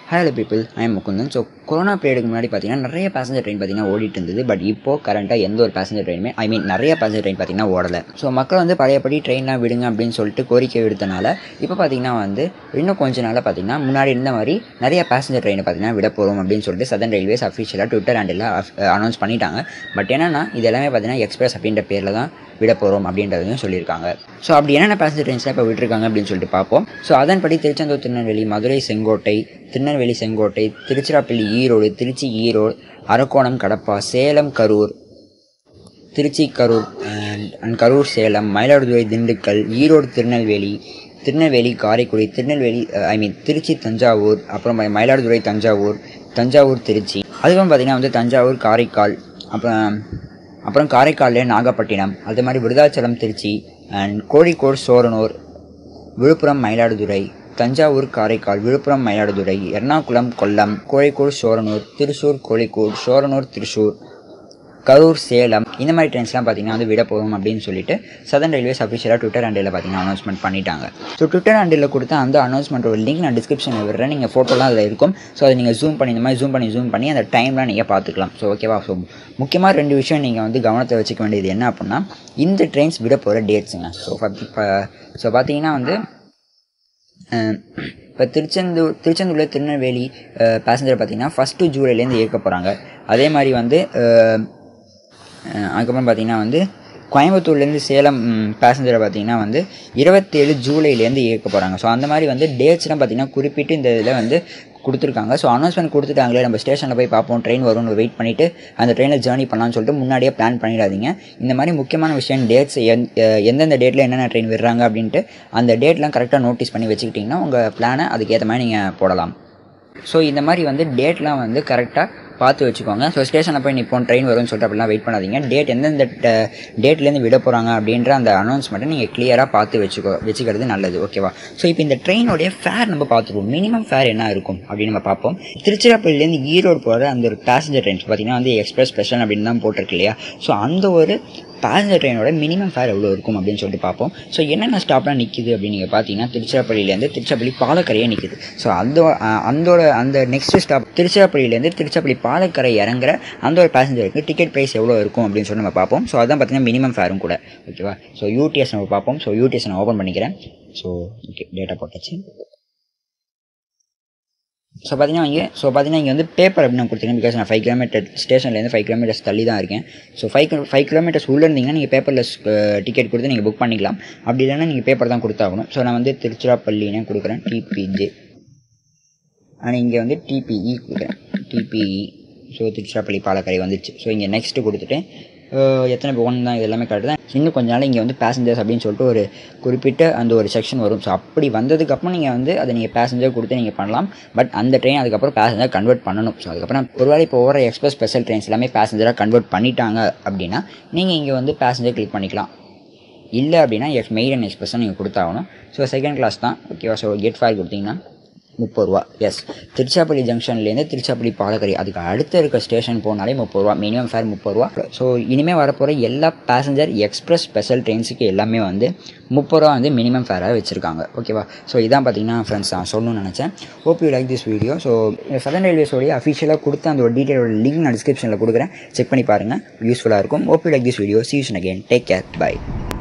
hello people I Mukundan so corona பீரியடுக்கு முன்னாடி பார்த்தீங்கன்னா நிறைய பேசஞ்சர் ட்ரெயின் பார்த்தீங்கன்னா ஓடிட்டு இருந்தது பட் இப்போ கரண்ட்டாக எந்த ஒரு பேசஞ்சர் ட்ரெயினுமே ஐ மீன் நிறைய பேசஞ்சர் ட்ரெயின் பார்த்தீங்கன்னா ஓடலை ஸோ மக்கள் வந்து பழையபடி ட்ரெயின்லாம் விடுங்க அப்படின்னு சொல்லிட்டு கோரிக்கை விடுத்தனால இப்போ பார்த்தீங்கன்னா வந்து இன்னும் கொஞ்ச நாளில் பார்த்தீங்கன்னா முன்னாடி இருந்த மாதிரி நிறைய பேசஞ்சர் ட்ரெயினை பார்த்தீங்கன்னா விட போகிறோம் அப்படின்னு சொல்லிட்டு சதன் ரயில்வேஸ் அஃபிஷியலாக ட்விட்டர் ஹேண்டில் அனௌன்ஸ் பண்ணிட்டாங்க பட் என்னன்னா இது எல்லாமே பார்த்தீங்கன்னா எக்ஸ்பிரஸ் அப்படின்ற பேரில் தான் விட போகிறோம் அப்படின்றதையும் சொல்லியிருக்காங்க ஸோ அப்படி என்னென்ன பேசஞ்சர் ட்ரெயின்ஸ்லாம் இப்போ விட்டுருக்காங்க அப்படின்னு சொல்லிட்டு பார்ப்போம் ஸோ அதன்படி Tiruchendur Tirunelveli Madurai Sengottai Tirunelveli Sengottai Tiruchirappalli Erode Trichy Erode Arakkonam Kadapa Salem Karur Trichy Karur and and Karur Salem Mayiladuthurai Dindigul Erode Tirunelveli Tirunelveli Karaikudi Tirunelveli I mean Trichy Thanjavur அப்புறம் மயிலாடுதுறை தஞ்சாவூர் தஞ்சாவூர் திருச்சி அதுக்கப்புறம் பார்த்திங்கன்னா வந்து தஞ்சாவூர் காரைக்கால் அப்புறம் அப்புறம் காரைக்கால்லே நாகப்பட்டினம் அது மாதிரி விருதாச்சலம் திருச்சி அண்ட் கோழிக்கோடு சோரனூர் விழுப்புரம் மயிலாடுதுறை தஞ்சாவூர் காரைக்கால் விழுப்புரம் மயிலாடுதுறை எர்ணாகுளம் கொல்லம் கோழிக்கோடு சோரனூர் திருச்சூர் கோழிக்கோடு சோரனூர் திருச்சூர் கரூர் சேலம் இந்த மாதிரி ட்ரெயின்ஸ்லாம் பார்த்தீங்கன்னா வந்து விட போகும் அப்படின்னு சொல்லிட்டு சதன் ரயில்வேஸ் அஃபிஷியலாக ட்விட்டர் ஹேண்டில் பார்த்தீங்கன்னா அனௌன்ஸ்மெண்ட் பண்ணிட்டாங்க ஸோ ட்விட்டர் ஹேண்டில் கொடுத்த அந்த அனௌன்ஸ்மெண்ட்டோட லிங்க் நான் டிஸ்கிரிப்ஷனில் விடுறேன் நீங்கள் ஃபோட்டோலாம் அதில் இருக்கும் ஸோ அதை நீங்கள் ஜூம் பண்ணி இந்த மாதிரி ஜூம் பண்ணி ஜூம் பண்ணி அந்த டைம்லாம் நீங்கள் பார்த்துக்கலாம் ஸோ ஓகேவா ஸோ முக்கியமாக ரெண்டு விஷயம் நீங்கள் வந்து கவனத்தை வச்சுக்க வேண்டியது என்ன அப்படின்னா இந்த ட்ரெயின்ஸ் விட போகிற டேட்ஸுங்க ஸோ இப்போ ஸோ பார்த்தீங்கன்னா வந்து இப்போ திருச்செந்தூர் திருச்செந்தூரில் திருநெல்வேலி பேசஞ்சர் பார்த்தீங்கன்னா ஃபஸ்ட்டு ஜூலைலேருந்து இயக்க போகிறாங்க அதே மாதிரி வந்து அதுக்கப்புறம் பார்த்தீங்கன்னா வந்து கோயம்புத்தூர்லேருந்து சேலம் பேசஞ்சரை பார்த்தீங்கன்னா வந்து இருபத்தேழு ஜூலைலேருந்து இயக்க போகிறாங்க ஸோ அந்த மாதிரி வந்து டேட்ஸ்லாம் பார்த்தீங்கன்னா குறிப்பிட்டு இந்த இதில் வந்து கொடுத்துருக்காங்க ஸோ அனௌன்ஸ்மெண்ட் கொடுத்துட்டாங்களே நம்ம ஸ்டேஷனில் போய் பார்ப்போம் ட்ரெயின் வரும்னு வெயிட் பண்ணிவிட்டு அந்த ட்ரெயினில் ஜேர்னி பண்ணலாம்னு சொல்லிட்டு முன்னாடியே பிளான் பண்ணிடாதீங்க இந்த மாதிரி முக்கியமான விஷயம் டேட்ஸ் எந் எந்தெந்த டேட்டில் என்னென்ன ட்ரெயின் விடுறாங்க அப்படின்ட்டு அந்த டேட்லாம் கரெக்டாக நோட்டீஸ் பண்ணி வச்சுக்கிட்டிங்கன்னா உங்கள் பிளானை அதுக்கேற்ற மாதிரி நீங்கள் போடலாம் ஸோ இந்த மாதிரி வந்து டேட்லாம் வந்து கரெக்டாக பார்த்து வச்சுக்கோங்க ஸோ ஸ்டேஷனில் போய் நிப்போம் ட்ரெயின் வரும்னு சொல்லிட்டு அப்படிலாம் வெயிட் பண்ணாதீங்க டேட் எந்தெந்த டேட்லேருந்து விட போகிறாங்க அப்படின்ற அந்த அனௌன்ஸ்மெண்ட்டை நீங்கள் கிளியராக பார்த்து வச்சுக்கோ வச்சுக்கிறது நல்லது ஓகேவா ஸோ இப்போ இந்த ட்ரெயினுடைய ஃபேர் நம்ம பார்த்துருவோம் மினிமம் ஃபேர் என்ன இருக்கும் அப்படின்னு நம்ம பார்ப்போம் திருச்சிராப்பள்ளிலேருந்து ஈரோடு போகிற அந்த ஒரு பேசஞ்சர் ட்ரெயின்ஸ் பார்த்தீங்கன்னா வந்து எக்ஸ்பிரஸ் ஸ்பெஷல் அப்படின்னு தான் போட்டிருக்கு இல்லையா ஸோ அந்த ஒரு பேசஞ்சர் ட்ரெயினோட மினிமம் ஃபேர் எவ்வளோ இருக்கும் அப்படின்னு சொல்லிட்டு பார்ப்போம் ஸோ என்னென்ன ஸ்டாப்லாம் நிற்கிது அப்படின்னு நீங்கள் பார்த்தீங்கன்னா திருச்சிராப்பள்ளியிலேருந்து திருச்சிராப்பள்ளி பாலக்கரையே நிற்கிது ஸோ அந்த அந்தோட அந்த நெக்ஸ்ட் ஸ்டாப் திருச்சிராப்பள்ளியிலேருந்து திருச்சிராப்பள்ளி பாலக்கரை இறங்குற அந்த ஒரு பேசஞ்சருக்கு டிக்கெட் ப்ரைஸ் எவ்வளோ இருக்கும் அப்படின்னு சொல்லி நம்ம பார்ப்போம் ஸோ அதான் பார்த்தீங்கன்னா மினிமம் ஃபேரும் கூட ஓகேவா ஸோ யூடிஎஸ் நம்ம பார்ப்போம் ஸோ யூடிஎஸ் நான் ஓப்பன் பண்ணிக்கிறேன் ஸோ ஓகே டேட்டா போட்டாச்சு ஸோ பார்த்தீங்கன்னா இங்கே ஸோ பார்த்தீங்கன்னா இங்கே வந்து பேப்பர் அப்படின்னு கொடுத்துருக்கேன் பிகாஸ் நான் ஃபைவ் கிலோமீட்டர் ஸ்டேஷன்லேருந்து ஃபைவ் கிலோமீட்டர்ஸ் தள்ளி தான் இருக்கேன் ஸோ ஃபைவ் ஃபைவ் கிலோமீட்டர்ஸ் உள்ளே இருந்தீங்கன்னா நீங்கள் பேப்பரில் டிக்கெட் கொடுத்து நீங்கள் புக் பண்ணிக்கலாம் அப்படி இல்லைன்னா நீங்கள் பேப்பர் தான் கொடுத்தாகணும் ஸோ நான் வந்து திருச்சிராப்பள்ளினே கொடுக்குறேன் டிபிஜே ஆனால் இங்கே வந்து டிபிஇ கொடுக்குறேன் டிபிஇ ஸோ திருச்சிராப்பள்ளி பாலக்கரை வந்துச்சு ஸோ இங்கே நெக்ஸ்ட்டு கொடுத்துட்டு எத்தனை ஒன் தான் இது எல்லாமே கரெக்ட் தான் இன்னும் கொஞ்ச நாள் இங்கே வந்து பேசஞ்சர்ஸ் அப்படின்னு சொல்லிட்டு ஒரு குறிப்பிட்ட அந்த ஒரு செக்ஷன் வரும் ஸோ அப்படி வந்ததுக்கப்புறம் நீங்கள் வந்து அதை நீங்கள் பேசஞ்சர் கொடுத்து நீங்கள் பண்ணலாம் பட் அந்த ட்ரெயின் அதுக்கப்புறம் பேசஞ்சர் கன்வெர்ட் பண்ணணும் ஸோ அதுக்கப்புறம் ஒருவேளை இப்போ ஓவர எக்ஸ்பிரஸ் ஸ்பெஷல் ட்ரெயின்ஸ் எல்லாமே பேசஞ்சராக கன்வெர்ட் பண்ணிட்டாங்க அப்படின்னா நீங்கள் இங்கே வந்து பேசஞ்சர் கிளிக் பண்ணிக்கலாம் இல்லை அப்படின்னா எக்ஸ் மெயில் அண்ட் எக்ஸ்பிரஸும் நீங்கள் கொடுத்தாகணும் ஸோ செகண்ட் கிளாஸ் தான் ஓகேவா ஸோ கெட் ஃபைல் கொடுத்தீங்கன்னா முப்பது ரூபா எஸ் திருச்சாப்பள்ளி ஜங்ஷன்லேருந்து திருச்சாப்பள்ளி பாலக்கரை அதுக்கு அடுத்து இருக்க ஸ்டேஷன் போனாலே முப்பது ரூபா மினிமம் ஃபேர் முப்பது ரூபா ஸோ இனிமேல் வரப்போகிற எல்லா பேசஞ்சர் எக்ஸ்பிரஸ் ஸ்பெஷல் ட்ரெயின்ஸுக்கு எல்லாமே வந்து முப்பது ரூபா வந்து மினிமம் ஃபேராக வச்சுருக்காங்க ஓகேவா ஸோ இதான் பார்த்தீங்கன்னா ஃப்ரெண்ட்ஸ் நான் சொல்லணும்னு நினச்சேன் hope you like this video so southern ரயில்வேஸோடைய அஃபிஷியலாக கொடுத்த அந்த ஒரு டீட்டெயிலோட லிங்க் நான் டிஸ்கிரிப்ஷனில் கொடுக்குறேன் செக் பண்ணி பாருங்கள் யூஸ்ஃபுல்லாக இருக்கும் hope you like this video see you again take care by